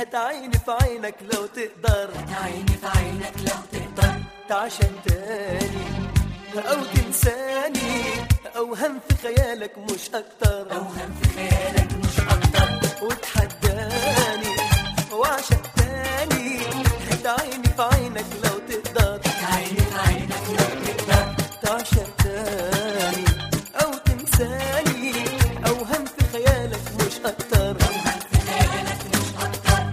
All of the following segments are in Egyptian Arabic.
هات عيني في عينك لو تقدر عيني في عينك لو تقدر تعشق تاني أو تنساني أوهم في خيالك مش أكتر أوهم في خيالك مش أكتر وتحداني وعشق تاني هات عيني في عينك لو تقدر عيني في عينك لو تقدر تعشق تاني أو تنساني أوهم في خيالك مش أكتر أوهم في خيالك مش أكتر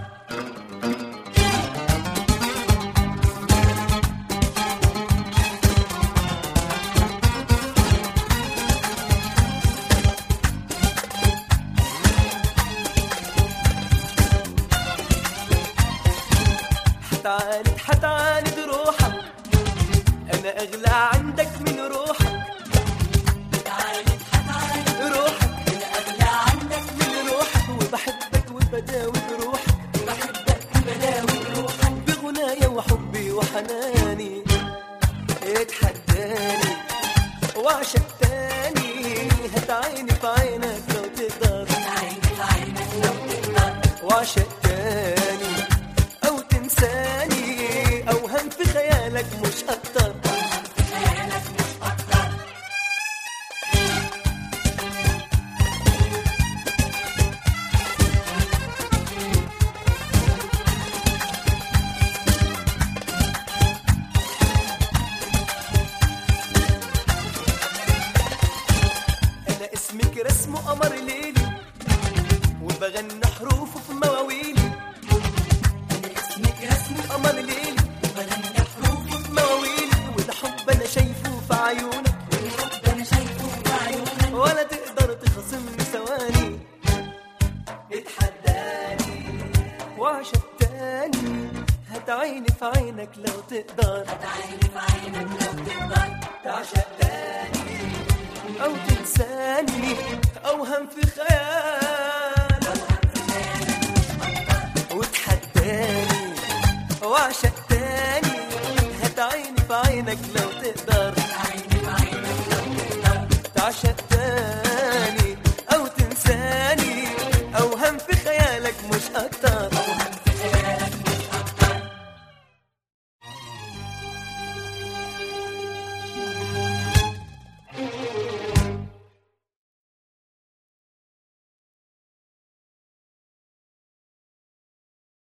حتعاند حتعاند روحك أنا أغلى عندك من روحك تعالي تعالي روحك أنا أغلى عندك من روحك وبحبك وبداوي بروحك بحبك بداوي روحك بغنايا وحبي وحناني اتحداني وعشق تاني هات عيني في عينك لو تقدر عيني في عينك لو تقدر وعشق تاني او تنساني اوهم في خيالك مش اكتر في خيالك مش أكتر انا اسمك رسم قمر ليلي وبغني حروفه في مواويلي أنا اسمك رسمي قمر ليلي وبغني حروفي في مواويلي وده حب انا شايفه في عيونك والحب أنا شايفه في عيونك ولا تقدر تخصمني ثواني اتحداني وعشق تاني هات عيني في عينك لو تقدر عيني في عينك لو تقدر تعشق تاني او تنساني اوهم في خيالك وتحداني وعشق تاني هات عيني في عينك لو تقدر عيني في عينك لو تقدر تعشق تاني